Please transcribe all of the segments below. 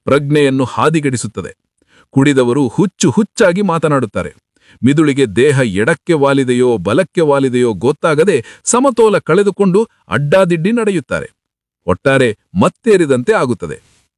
ಪ್ರಜ್ಞೆಯನ್ನು ಹಾದಿಗೆಡಿಸುತ್ತದೆ ಕುಡಿದವರು ಹುಚ್ಚು ಹುಚ್ಚಾಗಿ ಮಾತನಾಡುತ್ತಾರೆ ಮಿದುಳಿಗೆ ದೇಹ ಎಡಕ್ಕೆ ವಾಲಿದೆಯೋ ಬಲಕ್ಕೆ ವಾಲಿದೆಯೋ ಗೊತ್ತಾಗದೆ ಸಮತೋಲ ಕಳೆದುಕೊಂಡು ಅಡ್ಡಾದಿಡ್ಡಿ ನಡೆಯುತ್ತಾರೆ ಒಟ್ಟಾರೆ ಮತ್ತೇರಿದಂತೆ ಆಗುತ್ತದೆ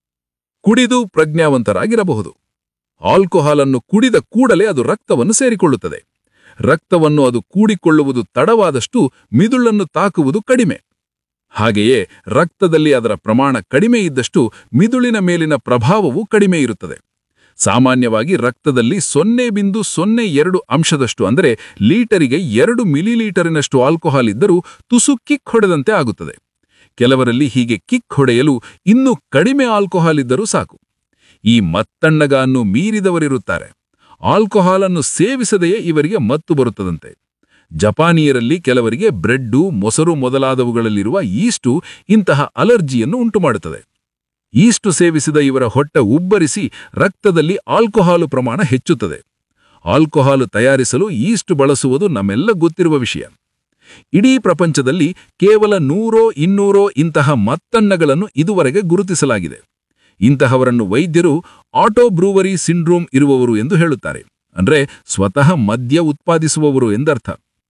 ಕುಡಿದು ಪ್ರಜ್ಞಾವಂತರಾಗಿರಬಹುದು ಆಲ್ಕೋಹಾಲನ್ನು ಕುಡಿದ ಕೂಡಲೇ ಅದು ರಕ್ತವನ್ನು ಸೇರಿಕೊಳ್ಳುತ್ತದೆ ರಕ್ತವನ್ನು ಅದು ಕೂಡಿಕೊಳ್ಳುವುದು ತಡವಾದಷ್ಟು ಮಿದುಳನ್ನು ತಾಕುವುದು ಕಡಿಮೆ ಹಾಗೆಯೇ ರಕ್ತದಲ್ಲಿ ಅದರ ಪ್ರಮಾಣ ಕಡಿಮೆ ಇದ್ದಷ್ಟು ಮಿದುಳಿನ ಮೇಲಿನ ಪ್ರಭಾವವು ಕಡಿಮೆ ಇರುತ್ತದೆ ಸಾಮಾನ್ಯವಾಗಿ ರಕ್ತದಲ್ಲಿ ಸೊನ್ನೆ ಬಿಂದು ಸೊನ್ನೆ ಎರಡು ಅಂಶದಷ್ಟು ಅಂದರೆ ಲೀಟರಿಗೆ ಎರಡು ಮಿಲಿಲೀಟರಿನಷ್ಟು ಆಲ್ಕೋಹಾಲ್ ಇದ್ದರೂ ತುಸು ಕಿಕ್ ಹೊಡೆದಂತೆ ಆಗುತ್ತದೆ ಕೆಲವರಲ್ಲಿ ಹೀಗೆ ಕಿಕ್ ಹೊಡೆಯಲು ಇನ್ನೂ ಕಡಿಮೆ ಆಲ್ಕೋಹಾಲ್ ಇದ್ದರೂ ಸಾಕು ಈ ಮತ್ತಣ್ಣಗನ್ನು ಮೀರಿದವರಿರುತ್ತಾರೆ ಆಲ್ಕೋಹಾಲನ್ನು ಸೇವಿಸದೆಯೇ ಇವರಿಗೆ ಮತ್ತು ಬರುತ್ತದಂತೆ ಜಪಾನಿಯರಲ್ಲಿ ಕೆಲವರಿಗೆ ಬ್ರೆಡ್ಡು ಮೊಸರು ಮೊದಲಾದವುಗಳಲ್ಲಿರುವ ಈಸ್ಟು ಇಂತಹ ಅಲರ್ಜಿಯನ್ನು ಉಂಟುಮಾಡುತ್ತದೆ ಈಸ್ಟು ಸೇವಿಸಿದ ಇವರ ಹೊಟ್ಟೆ ಉಬ್ಬರಿಸಿ ರಕ್ತದಲ್ಲಿ ಆಲ್ಕೋಹಾಲು ಪ್ರಮಾಣ ಹೆಚ್ಚುತ್ತದೆ ಆಲ್ಕೋಹಾಲು ತಯಾರಿಸಲು ಈಸ್ಟ್ ಬಳಸುವುದು ನಮ್ಮೆಲ್ಲ ಗೊತ್ತಿರುವ ವಿಷಯ ಇಡೀ ಪ್ರಪಂಚದಲ್ಲಿ ಕೇವಲ ನೂರೋ ಇನ್ನೂರೋ ಇಂತಹ ಮತ್ತಣ್ಣಗಳನ್ನು ಇದುವರೆಗೆ ಗುರುತಿಸಲಾಗಿದೆ ಇಂತಹವರನ್ನು ವೈದ್ಯರು ಆಟೋ ಬ್ರೂವರಿ ಸಿಂಡ್ರೋಮ್ ಇರುವವರು ಎಂದು ಹೇಳುತ್ತಾರೆ ಅಂದ್ರೆ ಸ್ವತಃ ಮದ್ಯ ಉತ್ಪಾದಿಸುವವರು ಎಂದರ್ಥ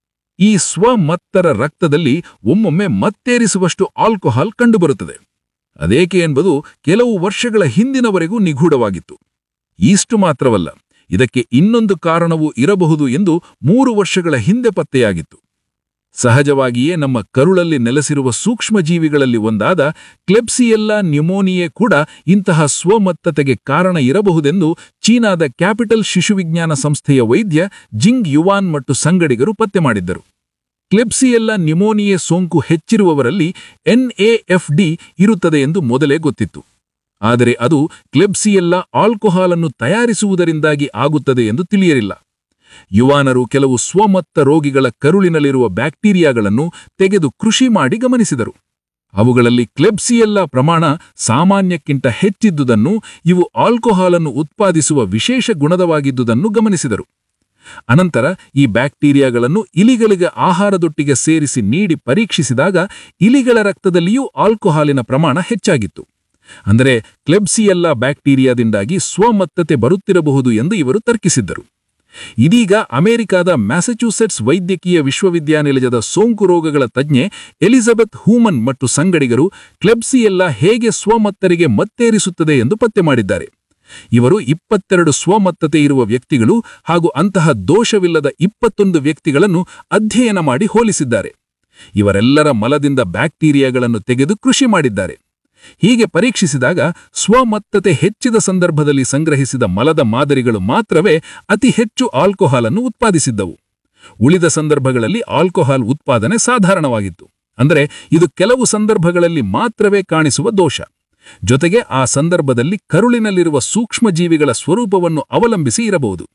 ಈ ಸ್ವಮತ್ತರ ರಕ್ತದಲ್ಲಿ ಒಮ್ಮೊಮ್ಮೆ ಮತ್ತೇರಿಸುವಷ್ಟು ಆಲ್ಕೋಹಾಲ್ ಕಂಡುಬರುತ್ತದೆ ಅದೇಕೆ ಎಂಬುದು ಕೆಲವು ವರ್ಷಗಳ ಹಿಂದಿನವರೆಗೂ ನಿಗೂಢವಾಗಿತ್ತು ಈಷ್ಟು ಮಾತ್ರವಲ್ಲ ಇದಕ್ಕೆ ಇನ್ನೊಂದು ಕಾರಣವೂ ಇರಬಹುದು ಎಂದು ಮೂರು ವರ್ಷಗಳ ಹಿಂದೆ ಪತ್ತೆಯಾಗಿತ್ತು ಸಹಜವಾಗಿಯೇ ನಮ್ಮ ಕರುಳಲ್ಲಿ ನೆಲೆಸಿರುವ ಸೂಕ್ಷ್ಮಜೀವಿಗಳಲ್ಲಿ ಒಂದಾದ ಕ್ಲೆಪ್ಸಿಯೆಲ್ಲಾ ನ್ಯುಮೋನಿಯೆ ಕೂಡ ಇಂತಹ ಸ್ವಮತ್ತತೆಗೆ ಕಾರಣ ಇರಬಹುದೆಂದು ಚೀನಾದ ಕ್ಯಾಪಿಟಲ್ ಶಿಶುವಿಜ್ಞಾನ ಸಂಸ್ಥೆಯ ವೈದ್ಯ ಜಿಂಗ್ ಯುವಾನ್ ಮತ್ತು ಸಂಗಡಿಗರು ಪತ್ತೆ ಮಾಡಿದ್ದರು ಕ್ಲೆಪ್ಸಿಯೆಲ್ಲಾ ನ್ಯುಮೋನಿಯೆ ಸೋಂಕು ಹೆಚ್ಚಿರುವವರಲ್ಲಿ ಎನ್ಎಎಫ್ಡಿ ಇರುತ್ತದೆ ಎಂದು ಮೊದಲೇ ಗೊತ್ತಿತ್ತು ಆದರೆ ಅದು ಕ್ಲೆಬ್ಸಿಯೆಲ್ಲಾ ಆಲ್ಕೋಹಾಲನ್ನು ತಯಾರಿಸುವುದರಿಂದಾಗಿ ಆಗುತ್ತದೆ ಎಂದು ತಿಳಿಯಲಿಲ್ಲ ಯುವಾನರು ಕೆಲವು ಸ್ವಮತ್ತ ರೋಗಿಗಳ ಕರುಳಿನಲ್ಲಿರುವ ಬ್ಯಾಕ್ಟೀರಿಯಾಗಳನ್ನು ತೆಗೆದು ಕೃಷಿ ಮಾಡಿ ಗಮನಿಸಿದರು ಅವುಗಳಲ್ಲಿ ಕ್ಲೆಬ್ಸಿಯೆಲ್ಲಾ ಪ್ರಮಾಣ ಸಾಮಾನ್ಯಕ್ಕಿಂತ ಹೆಚ್ಚಿದ್ದುದನ್ನು ಇವು ಆಲ್ಕೋಹಾಲನ್ನು ಉತ್ಪಾದಿಸುವ ವಿಶೇಷ ಗುಣದವಾಗಿದ್ದುದನ್ನು ಗಮನಿಸಿದರು ಅನಂತರ ಈ ಬ್ಯಾಕ್ಟೀರಿಯಾಗಳನ್ನು ಇಲಿಗಳಿಗೆ ಆಹಾರದೊಟ್ಟಿಗೆ ಸೇರಿಸಿ ನೀಡಿ ಪರೀಕ್ಷಿಸಿದಾಗ ಇಲಿಗಳ ರಕ್ತದಲ್ಲಿಯೂ ಆಲ್ಕೋಹಾಲಿನ ಪ್ರಮಾಣ ಹೆಚ್ಚಾಗಿತ್ತು ಅಂದರೆ ಕ್ಲೆಬ್ಸಿಯೆಲ್ಲಾ ಬ್ಯಾಕ್ಟೀರಿಯಾದಿಂದಾಗಿ ಸ್ವಮತ್ತತೆ ಬರುತ್ತಿರಬಹುದು ಎಂದು ಇವರು ತರ್ಕಿಸಿದ್ದರು ಇದೀಗ ಅಮೆರಿಕಾದ ಮ್ಯಾಸಚ್ಯೂಸೆಟ್ಸ್ ವೈದ್ಯಕೀಯ ವಿಶ್ವವಿದ್ಯಾನಿಲಯದ ಸೋಂಕು ರೋಗಗಳ ತಜ್ಞೆ ಎಲಿಜಬೆತ್ ಹೂಮನ್ ಮತ್ತು ಸಂಗಡಿಗರು ಕ್ಲೆಬ್ಸಿಯೆಲ್ಲಾ ಹೇಗೆ ಸ್ವಮತ್ತರಿಗೆ ಮತ್ತೇರಿಸುತ್ತದೆ ಎಂದು ಪತ್ತೆ ಮಾಡಿದ್ದಾರೆ ಇವರು ಇಪ್ಪತ್ತೆರಡು ಸ್ವಮತ್ತತೆ ಇರುವ ವ್ಯಕ್ತಿಗಳು ಹಾಗೂ ಅಂತಹ ದೋಷವಿಲ್ಲದ ಇಪ್ಪತ್ತೊಂದು ವ್ಯಕ್ತಿಗಳನ್ನು ಅಧ್ಯಯನ ಮಾಡಿ ಹೋಲಿಸಿದ್ದಾರೆ ಇವರೆಲ್ಲರ ಮಲದಿಂದ ಬ್ಯಾಕ್ಟೀರಿಯಾಗಳನ್ನು ತೆಗೆದು ಕೃಷಿ ಮಾಡಿದ್ದಾರೆ ಹೀಗೆ ಪರೀಕ್ಷಿಸಿದಾಗ ಸ್ವಮತ್ತತೆ ಹೆಚ್ಚಿದ ಸಂದರ್ಭದಲ್ಲಿ ಸಂಗ್ರಹಿಸಿದ ಮಲದ ಮಾದರಿಗಳು ಮಾತ್ರವೇ ಅತಿ ಹೆಚ್ಚು ಆಲ್ಕೋಹಾಲನ್ನು ಉತ್ಪಾದಿಸಿದ್ದವು ಉಳಿದ ಸಂದರ್ಭಗಳಲ್ಲಿ ಆಲ್ಕೋಹಾಲ್ ಉತ್ಪಾದನೆ ಸಾಧಾರಣವಾಗಿತ್ತು ಅಂದರೆ ಇದು ಕೆಲವು ಸಂದರ್ಭಗಳಲ್ಲಿ ಮಾತ್ರವೇ ಕಾಣಿಸುವ ದೋಷ ಜೊತೆಗೆ ಆ ಸಂದರ್ಭದಲ್ಲಿ ಕರುಳಿನಲ್ಲಿರುವ ಸೂಕ್ಷ್ಮಜೀವಿಗಳ ಸ್ವರೂಪವನ್ನು ಅವಲಂಬಿಸಿ ಇರಬಹುದು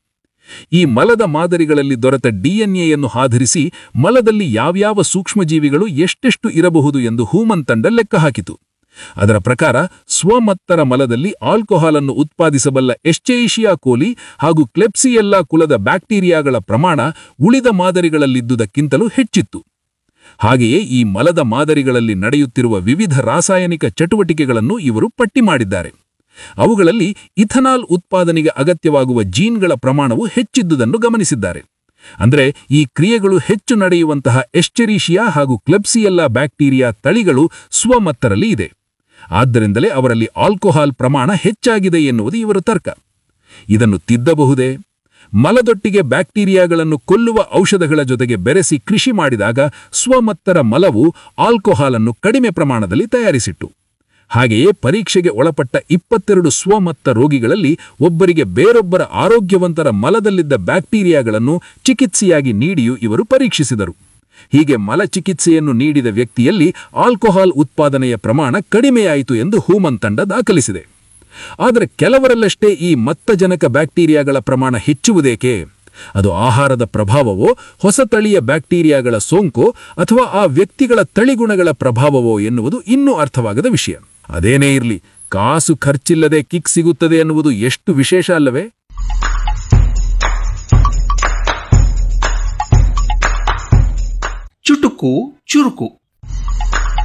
ಈ ಮಲದ ಮಾದರಿಗಳಲ್ಲಿ ದೊರೆತ ಡಿಎನ್ಎಯನ್ನು ಆಧರಿಸಿ ಮಲದಲ್ಲಿ ಯಾವ್ಯಾವ ಸೂಕ್ಷ್ಮಜೀವಿಗಳು ಎಷ್ಟೆಷ್ಟು ಇರಬಹುದು ಎಂದು ಹೂಮನ್ ತಂಡ ಲೆಕ್ಕ ಹಾಕಿತು ಅದರ ಪ್ರಕಾರ ಸ್ವಮತ್ತರ ಮಲದಲ್ಲಿ ಆಲ್ಕೋಹಾಲನ್ನು ಉತ್ಪಾದಿಸಬಲ್ಲ ಎಶ್ಚೇಷಿಯಾ ಕೋಲಿ ಹಾಗೂ ಕ್ಲೆಪ್ಸಿಯೆಲ್ಲಾ ಕುಲದ ಬ್ಯಾಕ್ಟೀರಿಯಾಗಳ ಪ್ರಮಾಣ ಉಳಿದ ಮಾದರಿಗಳಲ್ಲಿದ್ದುದಕ್ಕಿಂತಲೂ ಹೆಚ್ಚಿತ್ತು ಹಾಗೆಯೇ ಈ ಮಲದ ಮಾದರಿಗಳಲ್ಲಿ ನಡೆಯುತ್ತಿರುವ ವಿವಿಧ ರಾಸಾಯನಿಕ ಚಟುವಟಿಕೆಗಳನ್ನು ಇವರು ಪಟ್ಟಿ ಮಾಡಿದ್ದಾರೆ ಅವುಗಳಲ್ಲಿ ಇಥನಾಲ್ ಉತ್ಪಾದನೆಗೆ ಅಗತ್ಯವಾಗುವ ಜೀನ್ಗಳ ಪ್ರಮಾಣವು ಹೆಚ್ಚಿದ್ದುದನ್ನು ಗಮನಿಸಿದ್ದಾರೆ ಅಂದರೆ ಈ ಕ್ರಿಯೆಗಳು ಹೆಚ್ಚು ನಡೆಯುವಂತಹ ಎಶ್ಚೆರೀಷಿಯಾ ಹಾಗೂ ಕ್ಲೆಬ್ಸಿಯೆಲ್ಲಾ ಬ್ಯಾಕ್ಟೀರಿಯಾ ತಳಿಗಳು ಸ್ವಮತ್ತರಲ್ಲಿ ಇದೆ ಆದ್ದರಿಂದಲೇ ಅವರಲ್ಲಿ ಆಲ್ಕೋಹಾಲ್ ಪ್ರಮಾಣ ಹೆಚ್ಚಾಗಿದೆ ಎನ್ನುವುದು ಇವರ ತರ್ಕ ಇದನ್ನು ತಿದ್ದಬಹುದೇ ಮಲದೊಟ್ಟಿಗೆ ಬ್ಯಾಕ್ಟೀರಿಯಾಗಳನ್ನು ಕೊಲ್ಲುವ ಔಷಧಗಳ ಜೊತೆಗೆ ಬೆರೆಸಿ ಕೃಷಿ ಮಾಡಿದಾಗ ಸ್ವಮತ್ತರ ಮಲವು ಆಲ್ಕೋಹಾಲನ್ನು ಕಡಿಮೆ ಪ್ರಮಾಣದಲ್ಲಿ ತಯಾರಿಸಿಟ್ಟು ಹಾಗೆಯೇ ಪರೀಕ್ಷೆಗೆ ಒಳಪಟ್ಟ ಇಪ್ಪತ್ತೆರಡು ಸ್ವಮತ್ತ ರೋಗಿಗಳಲ್ಲಿ ಒಬ್ಬರಿಗೆ ಬೇರೊಬ್ಬರ ಆರೋಗ್ಯವಂತರ ಮಲದಲ್ಲಿದ್ದ ಬ್ಯಾಕ್ಟೀರಿಯಾಗಳನ್ನು ಚಿಕಿತ್ಸೆಯಾಗಿ ನೀಡಿಯೂ ಇವರು ಪರೀಕ್ಷಿಸಿದರು ಹೀಗೆ ಮಲ ಚಿಕಿತ್ಸೆಯನ್ನು ನೀಡಿದ ವ್ಯಕ್ತಿಯಲ್ಲಿ ಆಲ್ಕೋಹಾಲ್ ಉತ್ಪಾದನೆಯ ಪ್ರಮಾಣ ಕಡಿಮೆಯಾಯಿತು ಎಂದು ಹೂಮನ್ ತಂಡ ದಾಖಲಿಸಿದೆ ಆದರೆ ಕೆಲವರಲ್ಲಷ್ಟೇ ಈ ಮತ್ತಜನಕ ಬ್ಯಾಕ್ಟೀರಿಯಾಗಳ ಪ್ರಮಾಣ ಹೆಚ್ಚುವುದೇಕೆ ಅದು ಆಹಾರದ ಪ್ರಭಾವವೋ ಹೊಸ ತಳಿಯ ಬ್ಯಾಕ್ಟೀರಿಯಾಗಳ ಸೋಂಕೋ ಅಥವಾ ಆ ವ್ಯಕ್ತಿಗಳ ತಳಿಗುಣಗಳ ಪ್ರಭಾವವೋ ಎನ್ನುವುದು ಇನ್ನೂ ಅರ್ಥವಾಗದ ವಿಷಯ ಅದೇನೇ ಇರಲಿ ಕಾಸು ಖರ್ಚಿಲ್ಲದೆ ಕಿಕ್ ಸಿಗುತ್ತದೆ ಎನ್ನುವುದು ಎಷ್ಟು ವಿಶೇಷ ಅಲ್ಲವೇ ಚುಟುಕು ಚುರುಕು